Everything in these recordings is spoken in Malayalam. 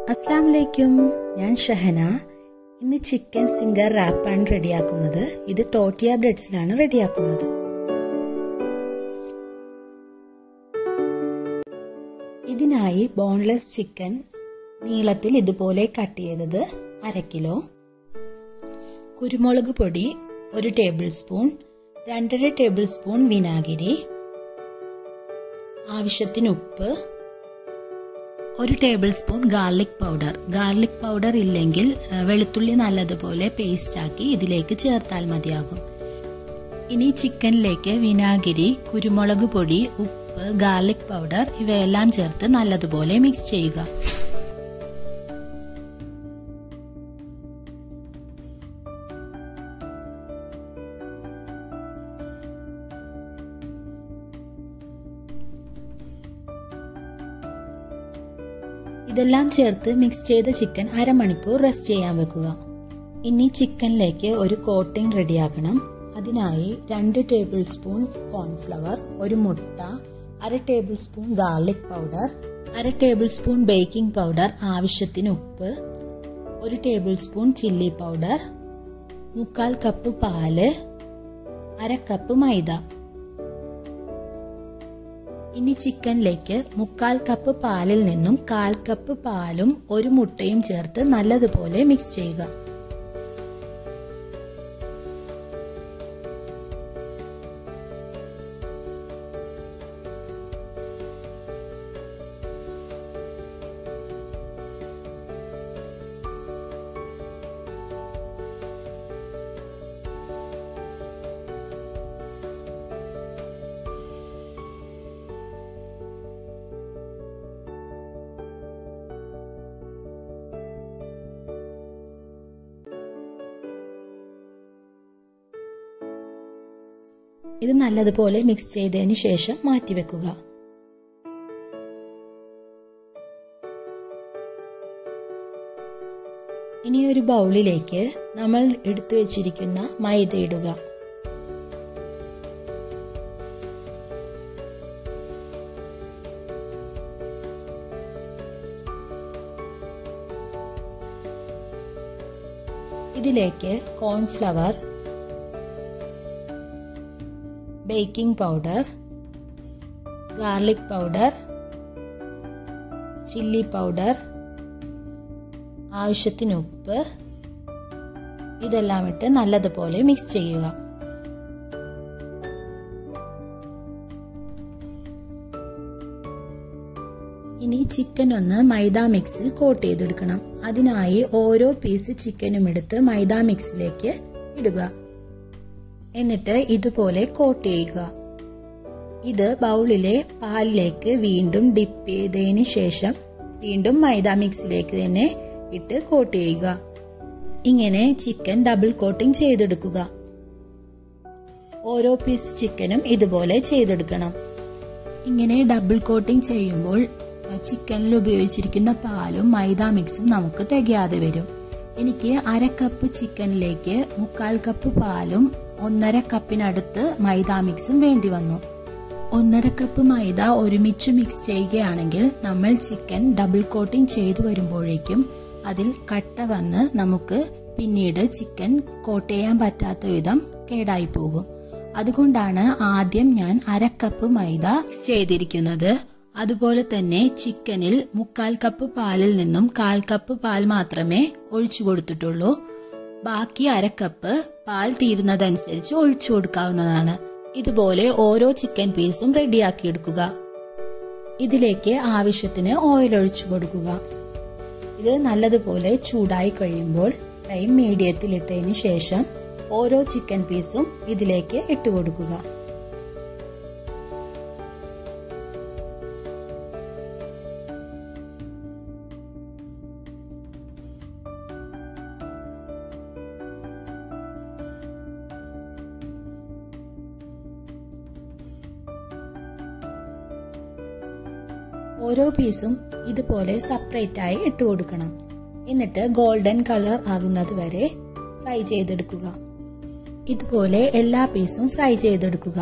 അസ്സാം വലൈക്കും ഞാൻ ഷഹന ഇന്ന് ചിക്കൻ സിംഗർ റാപ്പാണ് റെഡിയാക്കുന്നത് ഇത് ടോട്ടിയ ബ്രെഡ്സിലാണ് റെഡിയാക്കുന്നത് ഇതിനായി ബോൺലെസ് ചിക്കൻ നീളത്തിൽ ഇതുപോലെ കട്ട് ചെയ്തത് അര കിലോ കുരുമുളക് പൊടി ഒരു ടേബിൾ സ്പൂൺ രണ്ടര ടേബിൾ സ്പൂൺ വിനാഗിരി ആവശ്യത്തിന് ഉപ്പ് ഒരു tablespoon garlic powder garlic powder ഇല്ലെങ്കിൽ വെളുത്തുള്ളി നല്ലതുപോലെ പേസ്റ്റ് ആക്കി ഇതിലേക്ക് ചേർത്താൽ മതിയാകും ഇനി ചിക്കനിലേക്ക് വിനാഗിരി കുരുമുളക് പൊടി ഉപ്പ് ഗാർലിക് പൗഡർ ഇവയെല്ലാം ചേർത്ത് നല്ലതുപോലെ മിക്സ് ചെയ്യുക ഇതെല്ലാം ചേർത്ത് മിക്സ് ചെയ്ത ചിക്കൻ അരമണിക്കൂർ റെസ്റ്റ് ചെയ്യാൻ വെക്കുക ഇനി ചിക്കനിലേക്ക് ഒരു കോട്ടിംഗ് റെഡിയാക്കണം അതിനായി രണ്ട് ടേബിൾ സ്പൂൺ കോൺഫ്ലവർ ഒരു മുട്ട അര ടേബിൾ സ്പൂൺ ഗാർലിക് പൗഡർ അര ടേബിൾ സ്പൂൺ ബേക്കിംഗ് പൗഡർ ആവശ്യത്തിന് ഉപ്പ് ഒരു ടേബിൾ സ്പൂൺ ചില്ലി പൗഡർ മുക്കാൽ കപ്പ് പാല് അര കപ്പ് മൈദ ഇനി ചിക്കനിലേക്ക് മുക്കാൽ കപ്പ് പാലിൽ നിന്നും കാൽ കപ്പ് പാലും ഒരു മുട്ടയും ചേർത്ത് നല്ലതുപോലെ മിക്സ് ചെയ്യുക ഇത് നല്ലതുപോലെ മിക്സ് ചെയ്തതിന് ശേഷം മാറ്റിവെക്കുക ഇനി ഒരു ബൗളിലേക്ക് നമ്മൾ എടുത്തു വെച്ചിരിക്കുന്ന മൈദ ഇടുക ഇതിലേക്ക് cornflour baking powder garlic powder chilli powder ആവശ്യത്തിന് ഉപ്പ് ഇതെല്ലാം ഇട്ട് നല്ലതുപോലെ മിക്സ് ചെയ്യുക ഇനി ചിക്കൻ ഒന്ന് മൈദ മിക്സിൽ കോട്ട് ചെയ്തെടുക്കണം അതിനായി ഓരോ പീസ് ചിക്കനും എടുത്ത് മൈദ മിക്സിലേക്ക് ഇടുക എന്നിട്ട് ഇതുപോലെ കോട്ട് ചെയ്യുക ഇത് ബൗളിലെ പാലിലേക്ക് വീണ്ടും ഡിപ്പ് ചെയ്തതിന് ശേഷം വീണ്ടും മൈദ മിക്സിലേക്ക് തന്നെ ഇട്ട് കോട്ട് ചെയ്യുക ഇങ്ങനെ ചിക്കൻ ഡബിൾ കോട്ടിംഗ് ചെയ്തെടുക്കുക ഓരോ പീസ് ചിക്കനും ഇതുപോലെ ചെയ്തെടുക്കണം ഇങ്ങനെ ഡബിൾ കോട്ടിംഗ് ചെയ്യുമ്പോൾ ചിക്കനിൽ ഉപയോഗിച്ചിരിക്കുന്ന പാലും മൈദ മിക്സും നമുക്ക് തികയാതെ വരും എനിക്ക് അര കപ്പ് ചിക്കനിലേക്ക് മുക്കാൽ കപ്പ് പാലും ഒന്നര കപ്പിനടുത്ത് മൈദ മിക്സും വേണ്ടി വന്നു ഒന്നര കപ്പ് മൈദ ഒരുമിച്ച് മിക്സ് ചെയ്യുകയാണെങ്കിൽ നമ്മൾ ചിക്കൻ ഡബിൾ കോട്ടിംഗ് ചെയ്തു വരുമ്പോഴേക്കും അതിൽ കട്ട വന്ന് നമുക്ക് പിന്നീട് ചിക്കൻ കോട്ട് ചെയ്യാൻ പറ്റാത്ത വിധം കേടായി പോകും അതുകൊണ്ടാണ് ആദ്യം ഞാൻ അര കപ്പ് മൈദ മിക്സ് ചെയ്തിരിക്കുന്നത് അതുപോലെ തന്നെ ചിക്കനിൽ മുക്കാൽ കപ്പ് പാലിൽ നിന്നും കാൽ കപ്പ് പാൽ മാത്രമേ ഒഴിച്ചു കൊടുത്തിട്ടുള്ളൂ ബാക്കി അരക്കപ്പ് പാൽ തീരുന്നതനുസരിച്ച് ഒഴിച്ചു കൊടുക്കാവുന്നതാണ് ഇതുപോലെ ഓരോ ചിക്കൻ പീസും റെഡിയാക്കി എടുക്കുക ഇതിലേക്ക് ആവശ്യത്തിന് ഓയിൽ ഒഴിച്ചു കൊടുക്കുക ഇത് നല്ലതുപോലെ ചൂടായി കഴിയുമ്പോൾ ഫ്ലെയിം മീഡിയത്തിൽ ഇട്ടതിന് ശേഷം ഓരോ ചിക്കൻ പീസും ഇതിലേക്ക് ഇട്ട് കൊടുക്കുക ഓരോ പീസും ഇതുപോലെ സെപ്പറേറ്റ് ആയി ഇട്ട് കൊടുക്കണം എന്നിട്ട് ഗോൾഡൻ കളർ ആകുന്നത് വരെ ഫ്രൈ ചെയ്തെടുക്കുക ഇതുപോലെ എല്ലാ പീസും ഫ്രൈ ചെയ്തെടുക്കുക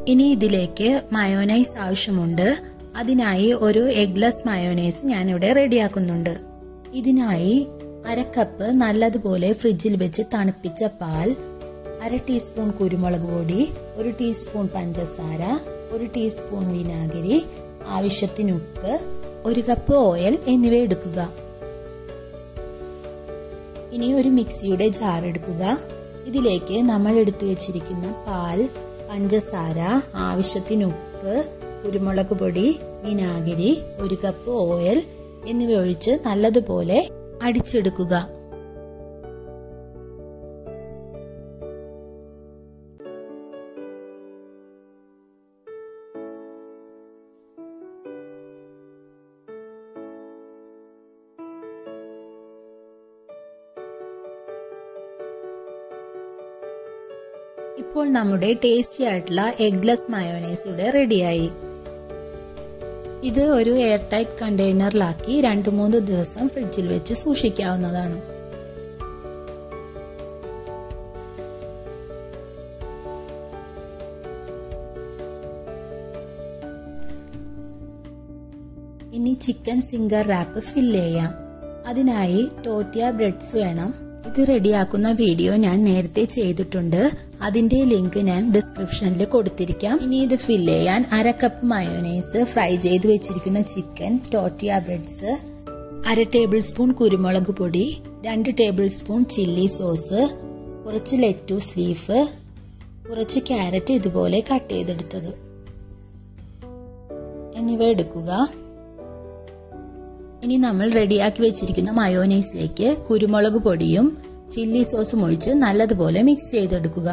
ഇനി ഇതിലേക്ക് മയോനൈസ് ആവശ്യമുണ്ട് അതിനായി ഒരു എഗ്ലെസ് മയോനൈസ് ഞാനിവിടെ റെഡിയാക്കുന്നുണ്ട് ഇതിനായി അര കപ്പ് നല്ലതുപോലെ ഫ്രിഡ്ജിൽ വെച്ച് തണുപ്പിച്ച പാൽ അര ടീസ്പൂൺ കുരുമുളക് പൊടി ഒരു ടീസ്പൂൺ പഞ്ചസാര ഒരു ടീസ്പൂൺ വിനാഗിരി ആവശ്യത്തിന് ഉപ്പ് ഒരു കപ്പ് ഓയിൽ എന്നിവ എടുക്കുക ഇനി ഒരു മിക്സിയുടെ ജാർ എടുക്കുക ഇതിലേക്ക് നമ്മൾ എടുത്തു വെച്ചിരിക്കുന്ന പാൽ പഞ്ചസാര ആവശ്യത്തിന് ഉപ്പ് കുരുമുളക് പൊടി വിനാഗിരി ഒരു കപ്പ് ഓയിൽ എന്നിവ ഒഴിച്ച് നല്ലതുപോലെ അടിച്ചെടുക്കുക ഇപ്പോൾ നമ്മുടെ ടേസ്റ്റി ആയിട്ടുള്ള എഗ്ലെസ് മയോനൈസ് ഇവിടെ റെഡിയായി ഇത് ഒരു എയർ ടൈറ്റ് കണ്ടെയ്നറിലാക്കി രണ്ട് മൂന്ന് ദിവസം ഫ്രിഡ്ജിൽ വെച്ച് സൂക്ഷിക്കാവുന്നതാണ് ഇനി ചിക്കൻ സിംഗർ റാപ്പ് ഫില്ല് ചെയ്യാം അതിനായി ടോട്ടിയ ബ്രെഡ്സ് വേണം ഇത് റെഡിയാക്കുന്ന വീഡിയോ ഞാൻ നേരത്തെ ചെയ്തിട്ടുണ്ട് അതിന്റെ ലിങ്ക് ഞാൻ ഡിസ്ക്രിപ്ഷനിൽ കൊടുത്തിരിക്കാം ഇനി ഇത് ഫില്ല് ചെയ്യാൻ അര കപ്പ് മയോനൈസ് ഫ്രൈ ചെയ്ത് വെച്ചിരിക്കുന്ന ചിക്കൻ ടോട്ടിയ ബ്രെഡ്സ് അര ടേബിൾ സ്പൂൺ കുരുമുളക് പൊടി രണ്ട് ടേബിൾ സ്പൂൺ ചില്ലി സോസ് കുറച്ച് ലെറ്റൂസ് ലീഫ് കുറച്ച് ക്യാരറ്റ് ഇതുപോലെ കട്ട് ചെയ്തെടുത്തത് എന്നിവ എടുക്കുക ഇനി നമ്മൾ റെഡിയാക്കി വെച്ചിരിക്കുന്ന മയോനൈസിലേക്ക് കുരുമുളക് പൊടിയും ചില്ലി സോസും ഒഴിച്ച് നല്ലതുപോലെ മിക്സ് ചെയ്തെടുക്കുക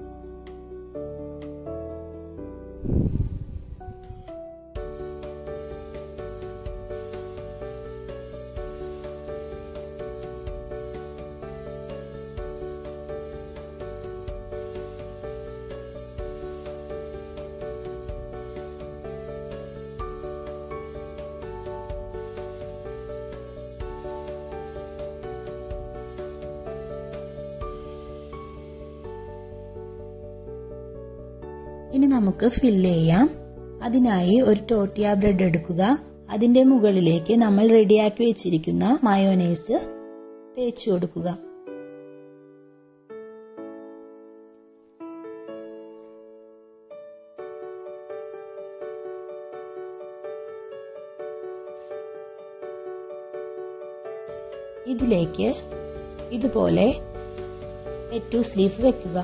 ഇനി നമുക്ക് ഫില്ല് ചെയ്യാം അതിനായി ഒരു ടോട്ടിയ ബ്രെഡ് എടുക്കുക അതിന്റെ മുകളിലേക്ക് നമ്മൾ റെഡിയാക്കി വെച്ചിരിക്കുന്ന മയോനൈസ് തേച്ചു കൊടുക്കുക ഇതിലേക്ക് ഇതുപോലെ ഏറ്റവും സ്ലീവ് വെക്കുക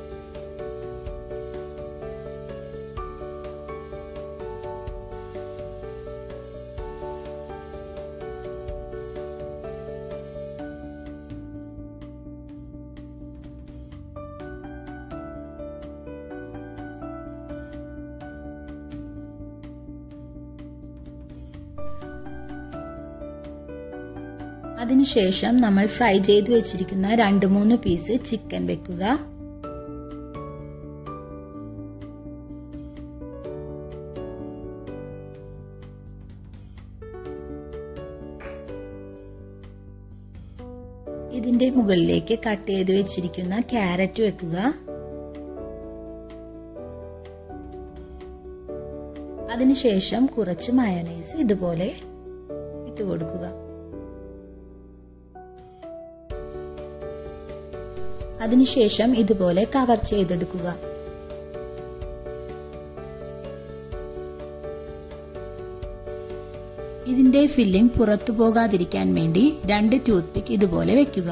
അതിനുശേഷം നമ്മൾ ഫ്രൈ ചെയ്ത് വെച്ചിരിക്കുന്ന രണ്ട് മൂന്ന് പീസ് ചിക്കൻ വെക്കുക ഇതിന്റെ മുകളിലേക്ക് കട്ട് ചെയ്ത് വെച്ചിരിക്കുന്ന ക്യാരറ്റ് വെക്കുക അതിനുശേഷം കുറച്ച് മയോനൈസ് ഇതുപോലെ ഇട്ടുകൊടുക്കുക അതിനുശേഷം ഇതുപോലെ കവർ ചെയ്തെടുക്കുക ഇതിന്റെ ഫില്ലിംഗ് പുറത്തു പോകാതിരിക്കാൻ വേണ്ടി രണ്ട് ടൂത്ത് പിക്ക് ഇതുപോലെ വെക്കുക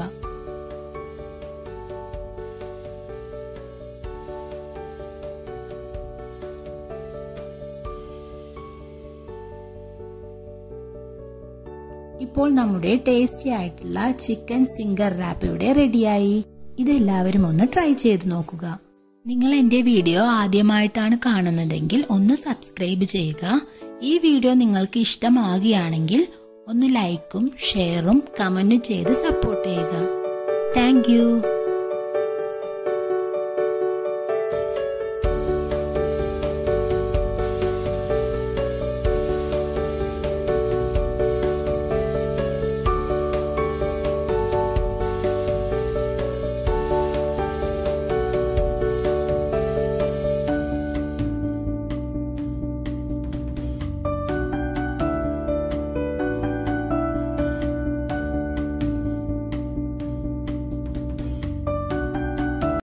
ഇപ്പോൾ നമ്മുടെ ടേസ്റ്റി ആയിട്ടുള്ള ചിക്കൻ സിംഗർ റാപ്പ് ഇവിടെ റെഡിയായി ഇതെല്ലാവരും ഒന്ന് ട്രൈ ചെയ്ത് നോക്കുക നിങ്ങൾ എൻ്റെ വീഡിയോ ആദ്യമായിട്ടാണ് കാണുന്നതെങ്കിൽ ഒന്ന് സബ്സ്ക്രൈബ് ചെയ്യുക ഈ വീഡിയോ നിങ്ങൾക്ക് ഇഷ്ടമാകുകയാണെങ്കിൽ ഒന്ന് ലൈക്കും ഷെയറും കമൻറ്റും ചെയ്ത് സപ്പോർട്ട് ചെയ്യുക താങ്ക്